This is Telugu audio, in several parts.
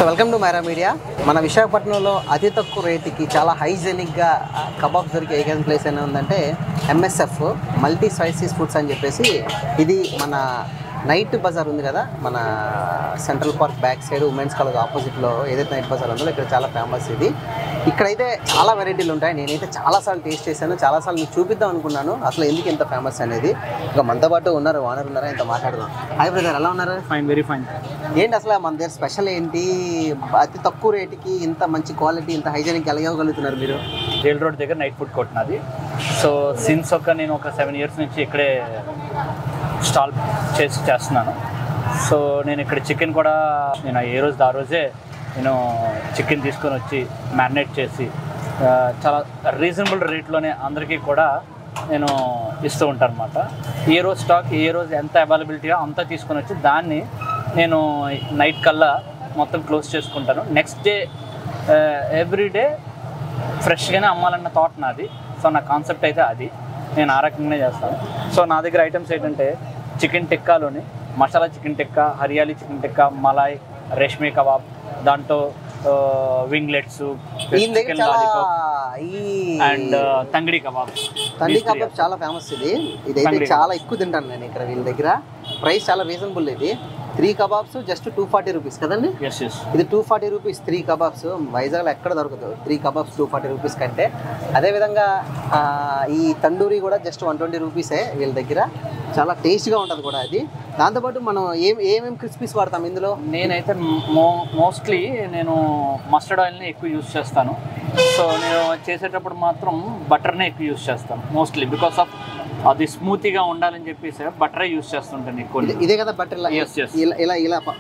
So welcome to Myra media మన విశాఖపట్నంలో అతి తక్కువ రేటుకి చాలా హైజెనిక్గా కబాబ్స్ దొరికే ఏకైన ప్లేస్ అయినా ఉందంటే ఎంఎస్ఎఫ్ మల్టీ స్పైసీస్ ఫుడ్స్ అని చెప్పేసి ఇది మన నైట్ బజార్ ఉంది కదా మన central park back side women's college ఆపోజిట్లో ఏదైతే నైట్ బజార్ ఉందో ఇక్కడ చాలా ఫేమస్ ఇది ఇక్కడైతే చాలా వెరైటీలు ఉంటాయి నేనైతే చాలాసార్లు టేస్ట్ చేశాను చాలాసార్లు మీకు చూపిద్దాం అనుకున్నాను అసలు ఎందుకు ఇంత ఫేమస్ అనేది ఇంకా మనతో పాటు ఉన్నారు ఓనర్ ఉన్నారా ఇంత మాట్లాడదాం హాయ్ బ్రదర్ ఎలా ఉన్నారు ఫైన్ వెరీ ఫైన్ ఏంటి అసలు మన దగ్గర స్పెషల్ ఏంటి అతి తక్కువ రేటుకి ఇంత మంచి క్వాలిటీ ఇంత హైజెనిక్ ఎలా ఇవ్వగలుగుతున్నారు మీరు జైల్ రోడ్ దగ్గర నైట్ ఫుడ్ కోర్ట్ నాది సో సిన్స్ ఒక నేను ఒక సెవెన్ ఇయర్స్ నుంచి ఇక్కడే స్టాల్ చేసి చేస్తున్నాను సో నేను ఇక్కడ చికెన్ కూడా నేను ఏ రోజు ఆ రోజే నేను చికెన్ తీసుకొని వచ్చి మ్యారినేట్ చేసి ఆ, చాలా రీజనబుల్ రేట్లోనే అందరికీ కూడా నేను ఇస్తూ ఉంటాను అనమాట ఏ రోజు స్టాక్ ఏ రోజు ఎంత అవైలబిలిటీగా అంతా తీసుకొని వచ్చి దాన్ని నేను నైట్ కల్లా మొత్తం క్లోజ్ చేసుకుంటాను నెక్స్ట్ డే ఎవ్రీ డే ఫ్రెష్గానే అమ్మాలన్న థాట్ నాది సో నా కాన్సెప్ట్ అయితే అది నేను ఆ రకంగానే చేస్తాను సో నా దగ్గర ఐటమ్స్ ఏంటంటే చికెన్ టిక్కాలోని మసాలా చికెన్ టిక్కా హరియాలీ చికెన్ టిక్కా మలాయ్ రేష్మీ కబాబ్ దాంట్లో వింగ్లెట్స్ దీని దగ్గర చికెన్ చాలా లాలీపాప్ ఈ అండ్ తంగిడి కబాబ్ తండ్రి కబాబ్ చాలా ఫేమస్ ఇది ఇదైతే తంగడి చాలా ఎక్కువ తింటాను నేను ఇక్కడ వీళ్ళ దగ్గర ప్రైస్ చాలా రీజనబుల్ ఇది three kebabs just two forty rupees కదండి ఎస్ ఎస్ ఇది two forty rupees three kebabs వైజాగ్లో ఎక్కడ దొరకదు three kebabs two forty rupees కంటే అదేవిధంగా ఆ, ఈ తండూరి కూడా జస్ట్ వన్ ట్వంటీ రూపీసే వీళ్ళ దగ్గర చాలా టేస్ట్గా ఉంటుంది కూడా అది దాంతోపాటు మనం ఏం ఏమేమి క్రిస్పీస్ వాడతాం ఇందులో నేనైతే మో మోస్ట్లీ నేను మస్టర్డ్ ఆయిల్ని ఎక్కువ యూస్ చేస్తాను సో నేను చేసేటప్పుడు మాత్రం బటర్నే ఎక్కువ యూస్ చేస్తాను మోస్ట్లీ బికాస్ ఆఫ్ అది స్మూతీగా ఉండాలని చెప్పేసి బటరే యూస్ చేస్తుంటాను ఎక్కువ ఇదే- ఇదే కదా బట్టర్ ఇలా Yes, yes. ఇలా ఇలా ఇలా ప-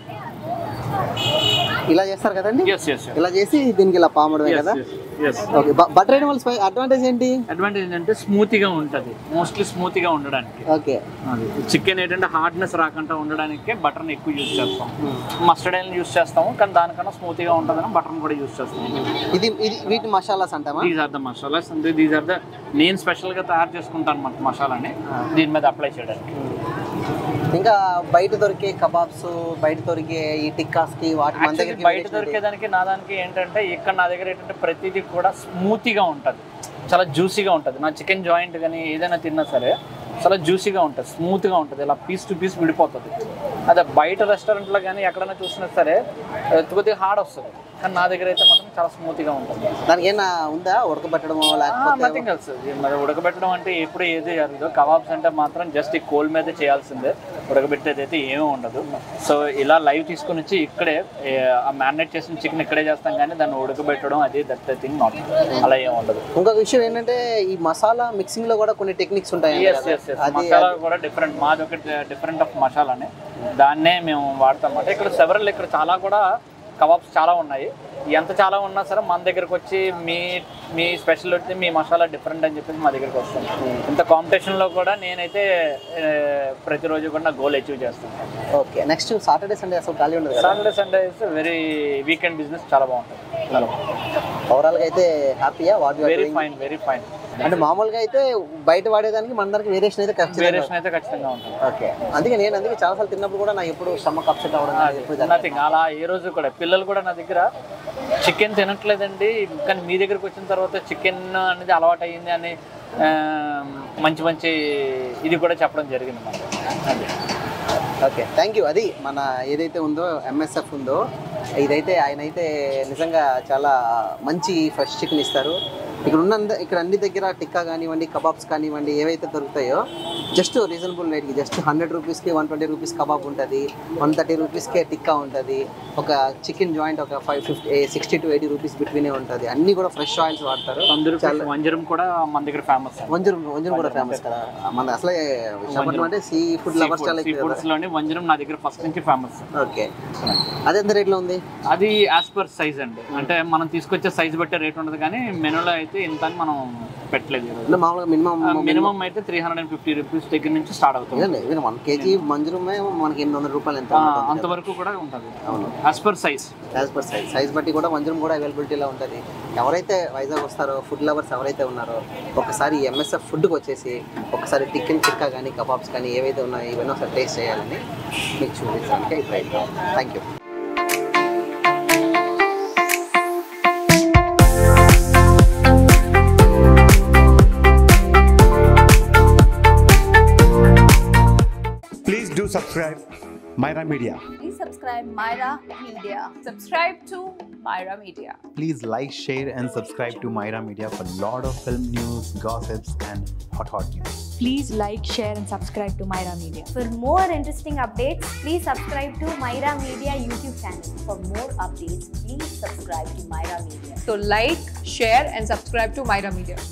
ఇలా చేస్తారు కదండి ఎస్ ఎస్ ఇలా చేసి దీనికి ఇలా పామడమే కదా ఎస్ ఓకే బటర్ అయిన వాళ్ళ అడ్వాంటేజ్ ఏంటి అడ్వాంటేజ్ ఏంటంటే స్మూతీగా ఉంటుంది మోస్ట్లీ స్మూతీగా ఉండడానికి ఓకే అది చికెన్ ఏంటంటే హార్డ్నెస్ రాకుండా ఉండడానికి బటర్ని ఎక్కువ యూస్ చేస్తాం మస్టర్డ్ ఆయిల్ యూస్ చేస్తాము కానీ దానికన్నా స్మూతీగా ఉంటుందని బటర్ని కూడా యూస్ చేస్తాం ఇది ఇది వీటి మసాలాస్ అంటామా these are the masalas and these are the నేను స్పెషల్గా తయారు చేసుకుంటాను అనమాట మసాలాని దీని మీద అప్లై చేయడానికి ఇంకా బయట దొరికే కబాబ్స్ బయట దొరికే ఈ టిక్కాస్ కి వాటి మన Actually, దగ్గరికి బయట variation ఏంటి? దొరికేదానికి నా దానికి ఏంటంటే ఇక్కడ నా దగ్గర ఏంటంటే ప్రతిదీ కూడా స్మూతీగా ఉంటుంది చాలా జ్యూసీగా ఉంటుంది నా చికెన్ జాయింట్ కానీ ఏదైనా తిన్నా సరే చాలా జ్యూసీగా ఉంటుంది స్మూత్గా ఉంటుంది ఇలా పీస్ టు పీస్ విడిపోతుంది అదే బయట రెస్టారెంట్లో కానీ ఎక్కడైనా చూసినా సరే కొద్దిగా హార్డ్ వస్తుంది కానీ నా దగ్గర అయితే మాత్రం చాలా స్మూత్గా ఉంటుంది దానికి ఏమైనా ఉందా ఉడకబెట్టడమో లేకపోతే నథింగ్ ఎల్స్ మరి ఉడకబెట్టడం అంటే ఎప్పుడు ఏది జరగదు కబాబ్స్ అంటే మాత్రం జస్ట్ ఈ కోల్ మీద చేయాల్సిందే ఉడకబెట్టేది అయితే ఏమీ ఉండదు సో ఇలా లైవ్ తీసుకుని వచ్చి ఇక్కడే ఏ, ఆ మ్యారినేట్ చేసిన చికెన్ ఇక్కడే చేస్తాం కానీ దాన్ని ఉడకబెట్టడం అది దట్ థింగ్ నాట్ అలా ఏమి ఉండదు ఇంకొక విషయం ఏంటంటే ఈ మసాలా మిక్సింగ్ లో కూడా కొన్ని టెక్నిక్స్ ఉంటాయి ఎస్ ఎస్ ఎస్ మసాలా కూడా డిఫరెంట్ మాది ఒక డిఫరెంట్ ఆఫ్ మసాలానే దాన్నే మేము వాడతాం అన్నమాట ఇక్కడ సెవరల్ ఇక్కడ చాలా కూడా కబాబ్స్ చాలా ఉన్నాయి ఎంత చాలా ఉన్నా సరే మన దగ్గరకు వచ్చి మీ మీ స్పెషల్ వచ్చి మీ మసాలా డిఫరెంట్ అని చెప్పేసి మా దగ్గరకు వస్తాం ఇంత కాంపిటీషన్లో కూడా నేనైతే ఆ, ప్రతిరోజు కూడా నా గోల్ అచీవ్ చేస్తాను ఓకే నెక్స్ట్ సాటర్డే సండే అసలు ఖాళీ ఉండదు కదా Saturday Sunday is very weekend business చాలా బాగుంటుంది చాలా ఓవరాల్ గా అయితే హ్యాపీయా వాటి వెరీ ఫైన్ వెరీ ఫైన్ అంటే మామూలుగా అయితే బయట వాడేదానికి మన దానికి వేరియేషన్ అయితే ఖచ్చితంగా వేరియేషన్ అయితే ఖచ్చితంగా ఉంటుంది ఓకే అందుకే నేను అందుకే చాలాసార్లు తిన్నప్పుడు కూడా నాకు ఎప్పుడు స్టమక్ అప్సెట్ అవ్వడం కానీ ఎప్పుడు జరగదు. నథింగ్ అలా ఏ రోజు కూడా పిల్లలు కూడా నా దగ్గర చికెన్ తినట్లేదండి కానీ మీ దగ్గరకు వచ్చిన తర్వాత చికెన్ అనేది అలవాటు అయ్యింది అని ఆ, మంచి మంచి ఇది కూడా చెప్పడం జరిగింది మనకి అది ఓకే థ్యాంక్ యూ అది మన ఏదైతే ఉందో ఎంఎస్ఎఫ్ ఉందో ఇదైతే ఆయన అయితే నిజంగా చాలా మంచి ఫ్రెష్ చికెన్ ఇస్తారు ఇక్కడ ఉన్న ఇక్కడ అన్ని దగ్గర టిక్కా కానివ్వండి కబాబ్స్ కానివ్వండి ఏవైతే దొరుకుతాయో జస్ట్ రీజనబుల్ రేట్కి జస్ట్ హండ్రెడ్ రూపీస్కి వన్ ట్వంటీ రూపీస్ కబాబ్ ఉంటుంది వన్ థర్టీ రూపీస్కే టిక్కా ఉంటుంది ఒక చికెన్ జాయింట్ ఒక five fifty sixty to eighty rupees బిట్వీనే ఉంటుంది అన్ని కూడా ఫ్రెష్ ఆయిల్స్ వాడతారు అందరూ వంజరం కూడా మన దగ్గర ఫేమస్ వంజరం వంజరం కూడా ఫేమస్ కదా మన అసలే విశాఖపట్నం అంటే సీ ఫుడ్ లవర్స్ చాలా సీ ఎక్కువ కదా ఫుడ్స్ లోని వంజరం నా దగ్గర ఫస్ట్ నుంచి ఫేమస్ ఓకే అది ఎంత రేట్లో ఉంది అది యాజ్ పర్ సైజ్ అండి అంటే మనం తీసుకొచ్చే సైజ్ బట్టే రేట్ ఉండదు కానీ మెనూలో అయితే ఇంత అని మనం పెట్టలేదు ఈరోజు. అంటే మామూలుగా మినిమం మినిమం అయితే three hundred and fifty rupees దగ్గర నుంచి స్టార్ట్ అవుతుంది వన్ కేజీ మంజురమే మనకి ఎనిమిది వందల రూపాయలు ఎంత ఆ, అంతవరకు కూడా ఉంటుంది అవును as per size as per size size బట్టి కూడా మంజురం కూడా అవైలబిలిటీలో ఉంటుంది ఎవరైతే వైజాగ్ వస్తారో ఫుడ్ లవర్స్ ఎవరైతే ఉన్నారో ఒకసారి ఎంఎస్ఎఫ్ ఫుడ్కి వచ్చేసి ఒకసారి చికెన్ టిక్కా కానీ కబాబ్స్ కానీ ఏవైతే ఉన్నాయో ఇవన్నీ ఒకసారి టేస్ట్ చేయాలని మీకు చూపించడానికి ప్రయత్నం thank you subscribe Myra Media. Please subscribe Myra Media. Subscribe to Myra Media. Please like, share, and subscribe to Myra Media for lot of film news, gossips, and hot hot news. Please like, share, and subscribe to Myra Media. For more interesting updates, please subscribe to Myra Media YouTube channel. For more updates, please subscribe to Myra Media. So like, share and subscribe to Myra Media.